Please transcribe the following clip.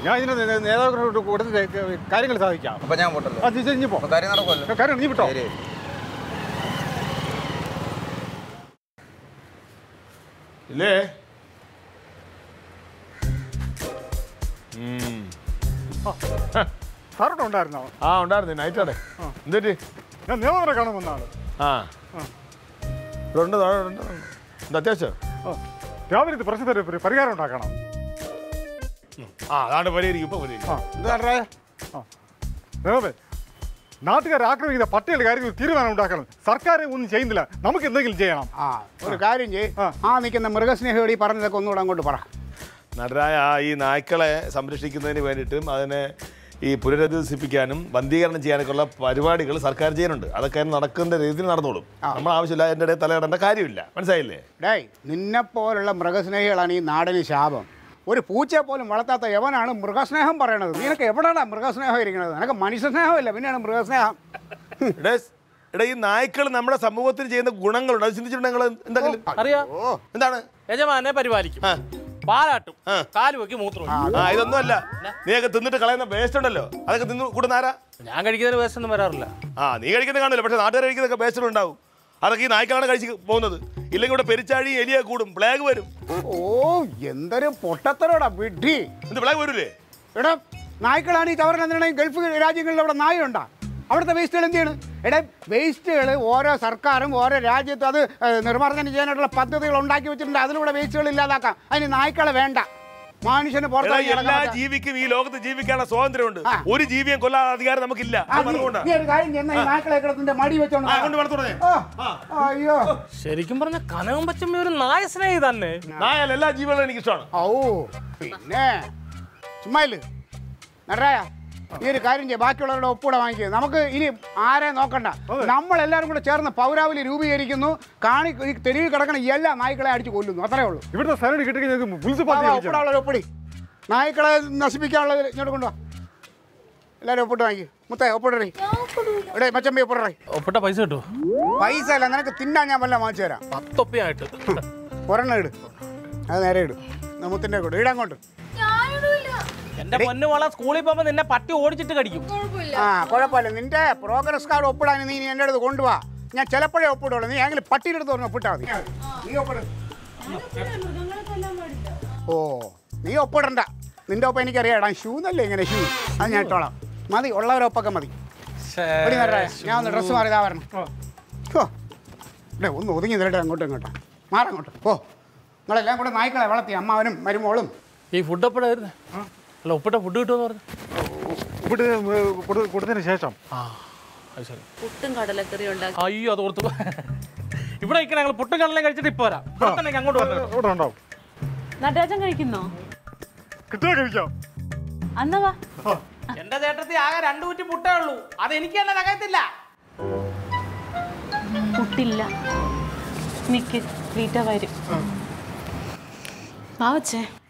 ഞാൻ ഇതിന് നേ- നേതാക്കളോട് കൊടുത്ത് കാര്യങ്ങൾ സാധിക്കാം അപ്പൊ ഞാൻ പോട്ടല്ലോ ആ ചേച്ചി ഇനി പോ അപ്പൊ കാര്യം നടക്കുമല്ലോ കാര്യം നീ വിട്ടോ ശരി ഇല്ലേ സാറോട്ട് ഉണ്ടായിരുന്നോ ആ ഉണ്ടായിരുന്നു നൈറ്റാടെ എന്തിട്ട് ഞാൻ നിയമവരെ കാണാൻ വന്നതാണ് ആ ഇവിടെ ഉണ്ട് താഴെ ഉണ്ട് എന്താ അത്യാവശ്യം ആ, രാവിലെ ഇത് പ്രശ്നത്തിന് ഒരു പരിഹാരം ഉണ്ടാക്കണം ആ അതാണ് പരിഹരിക്കും ഇപ്പൊ പരിഹരിക്കും ആ എന്താ നിയമമേ നാട്ടുകാർ ആക്രമിക്കുന്ന പട്ടികളുടെ കാര്യത്തിൽ തീരുമാനം ഉണ്ടാക്കണം സർക്കാർ ഒന്നും ചെയ്യുന്നില്ല നമുക്ക് എന്തെങ്കിലും ചെയ്യണം ആ ഒരു കാര്യം ചെയ്യ് ആ. ആ നിൽക്കുന്ന മൃഗസ്നേഹിയോട് ഈ പറഞ്ഞതൊക്കെ ഒന്നുകൂടെ അങ്ങോട്ട് പറ നടരായ ഈ നായ്ക്കളെ സംരക്ഷിക്കുന്നതിന് വേണ്ടിയിട്ടും അതിനെ ഈ പുനരധിവസിപ്പിക്കാനും ബന്ധീകരണം ചെയ്യാനൊക്കെയുള്ള പരിപാടികൾ സർക്കാർ ചെയ്യുന്നുണ്ട് അതൊക്കെ നടക്കുന്ന രീതിയിൽ നടന്നോളും നമ്മൾ ആവശ്യമില്ല എൻ്റെ ഇടയിൽ തലയിടേണ്ട കാര്യമില്ല മനസ്സിലായില്ലേ ഡേയ് നിന്നെപ്പോലുള്ള മൃഗസ്നേഹികളാണ് ഈ നാടിന് ശാപം ഒരു പൂച്ചയെ പോലും വളർത്താത്ത യവനാണ് മൃഗസ്നേഹം പറയണത് നിനക്ക് എവിടെയാണ് മൃഗസ്നേഹം ഇരിക്കുന്നത് നിനക്ക് മനുഷ്യസ്നേഹമില്ല പിന്നെയാണ് മൃഗസ്നേഹം എടേ എടാ ഈ നായ്ക്കൾ നമ്മുടെ സമൂഹത്തിന് ചെയ്യുന്ന ഗുണങ്ങളുണ്ട് അത് ചിന്തിച്ചിട്ടുണ്ടെങ്കിൽ എന്തെങ്കിലും അറിയാ എന്താണ് യജമാനെ പരിപാലിക്കും ആ. പാലാട്ടും ആ. കാല് വെക്കി മൂത്രം ആ ഇതൊന്നും അല്ല നീയൊക്കെ തിന്നിട്ട് കളയുന്ന വേസ്റ്റ് ഉണ്ടല്ലോ അതൊക്കെ തിന്ന് കൂടുന്ന ആരാ ഞാൻ കഴിക്കുന്നതിന് വേസ്റ്റ് ഒന്നും വരാറില്ല ആ നീ കഴിക്കുന്ന കാണില്ല പക്ഷെ നാട്ടുകാർ കഴിക്കുന്നതൊക്കെ വേസ്റ്റ് ഉണ്ടാവും അതൊക്കെ ഈ നായ്ക്കളാണ് കഴിച്ച് പോകുന്നത് ഇല്ലെങ്കിൽ ഇവിടെ പെരിച്ചാഴി എലിയെ കൂടും പ്ലേഗ് വരും ഓ എന്തൊരു പൊട്ടത്തരോടാ വിഡ്ഢി എന്ത് പ്ലേഗ് വരൂലേ എടാ നായ്ക്കളാണ് ഈ ചവറിന് എന്തിനാണ് ഗൾഫ് രാജ്യങ്ങളിൽ അവിടെ നായുണ്ടാ അവിടുത്തെ വേസ്റ്റുകൾ എന്ത് ചെയ്യണം എടാ വേസ്റ്റുകൾ ഓരോ സർക്കാരും ഓരോ രാജ്യത്തും അത് ഏഹ്, നിർമ്മാർജ്ജനം ചെയ്യാനായിട്ടുള്ള പദ്ധതികൾ ഉണ്ടാക്കി വെച്ചിട്ടുണ്ട് അതിലൂടെ വേസ്റ്റുകൾ ഇല്ലാതാക്കാം അതിന് നായ്ക്കളെ വേണ്ട മനുഷ്യന് എടാ, പുറത്തിറങ്ങി എല്ലാ നടക്കാൻ പറ്റാ- ജീവിക്കും ഈ ലോകത്ത് ജീവിക്കാനുള്ള സ്വാതന്ത്ര്യമുണ്ട് ആ. ഒരു ജീവിയും കൊല്ലാൻ അധികാരം നമുക്കില്ല ആ, അത് നീ- പറഞ്ഞുകൊണ്ടാ. നീ ഒരു കാര്യം ചെയ്യുന്ന ഈ നായ്ക്കളെ കിടത്തിന്റെ മടി വെച്ചോണ്ട് ആ, കൊണ്ട് വളർത്തോളെ. ആ, അയ്യോ ശരിക്കും പറഞ്ഞ കനകം പച്ചമ്മ ഒരു നായ സ്നേഹി തന്നെ നായാൽ എല്ലാ ജീവികളും എനിക്ക് ഇഷ്ടമാണ് ഔ പിന്നെ ചുമ്മാ ഇല്ല നടരായ ഈ ഒരു കാര്യം ചെയ്യ ബാക്കിയുള്ളവരുടെ ഒപ്പൂടെ വാങ്ങിക്കുക നമുക്ക് ഇനി ആരെ നോക്കണ്ട നമ്മൾ എല്ലാവരും കൂടെ ചേർന്ന് പൗരാവലി രൂപീകരിക്കുന്നു കാണി ഈ തെരുവിൽ കിടക്കുന്ന എല്ലാ നായ്ക്കളെ അടിച്ച് കൊല്ലുന്നു അത്രേ ഉള്ളൂ ഇവിടുത്തെ സ്ഥലം കിട്ടിക്കഴിഞ്ഞാൽ വാ, വാ, മുനിസിപ്പാലിറ്റി ഒപ്പിടാനുള്ള ഒപ്പിടി നായ്ക്കളെ നശിപ്പിക്കാനുള്ളത് ഇങ്ങോട്ട് കൊണ്ടുവാ എല്ലാവരും ഒപ്പിട്ട് വാങ്ങിക്കും മുത്തേ ഒപ്പിടറി ഇവിടെ മച്ചമ്പി ഒപ്പിടറി ഒപ്പിട്ട പൈസ കിട്ടുമോ പൈസ അല്ല നിനക്ക് തിന്നാൻ ഞാൻ വല്ല വാങ്ങിച്ചു തരാം പത്തൊപ്പിയായിട്ട് ഒരെണ്ണം ഇട് അത് നേരെ ഇടും മുത്തിന്റെ കൂടെ ഇടങ്ങോട്ട് ഞാനിടൂല എന്റെ പൊന്നു മോളെ സ്കൂളിൽ പോകുമ്പോ നിന്നെ പട്ടി ഓടിച്ചിട്ട് കടിക്കും കുഴപ്പമില്ല ആ കുഴപ്പമില്ല നിന്റെ പ്രോഗ്രസ് കാർഡ് ഒപ്പിടാൻ നീ നീ എൻ്റെ അടുത്ത് കൊണ്ടുപോവാ ഞാൻ ചിലപ്പോഴേ ഒപ്പിടുള്ളൂ നീ എങ്കിലും പട്ടിയുടെ അടുത്ത് പറഞ്ഞ് ഒപ്പിട്ടാൽ മതി നീ ഒപ്പിട് മൃഗങ്ങളെ കൊല്ലാൻ പാടില്ല ഓ നീ ഒപ്പിടണ്ട നിന്റെ ഒപ്പം എനിക്കറിയാം എടാ ഷൂ എന്നല്ലേ ഇങ്ങനെ ഷൂ അത് ഞാൻ ഇട്ടോളാം മതി ഉള്ളവരൊപ്പൊക്കെ മതി എടി നടരാ, ഞാൻ ഒന്ന് ഡ്രസ്സ് മാറി ഇതാ വരണം ഹോ. ഇവിടെ ഒന്ന് ഒതുങ്ങി നിരട്ടെ അങ്ങോട്ടും ഇങ്ങോട്ടും മാറങ്ങോട്ട് ഓ നിങ്ങളെല്ലാം കൂടെ നായ്ക്കളെ വളർത്തി അമ്മാവനും മരുമോളും ഈ ഫുഡ് എപ്പോഴായിരുന്നു അല്ല ഒപ്പിട്ട ഫുഡ് കിട്ടുമെന്ന് പറഞ്ഞു ഇവിടെ കൊടു- കൊടുത്തതിന് ശേഷം ആ അത് ശരി പുട്ടും കടലക്കറി ഉണ്ടാക്കി അയ്യോ അത് ഓർത്തു ഇവിടെ നിൽക്കണ ഞങ്ങൾ പുട്ടും കടലയും കഴിച്ചിട്ട് ഇപ്പൊ വരാം ഇവിടെ തന്നെ ഇങ്ങ് അങ്ങോട്ട് വരണം ഇവിടെ ഉണ്ടാവും നടരാജൻ കഴിക്കുന്നോ കിട്ടുക കഴിക്കാം അന്ന വാ എന്റെ ചേട്ടത്തി ആകെ രണ്ടു കുറ്റി പുട്ടേ ഉള്ളൂ അത് എനിക്ക് തന്നെ തകയത്തില്ല പുട്ടില്ല നിക്ക് വീട്ട വരും വാവച്ചേ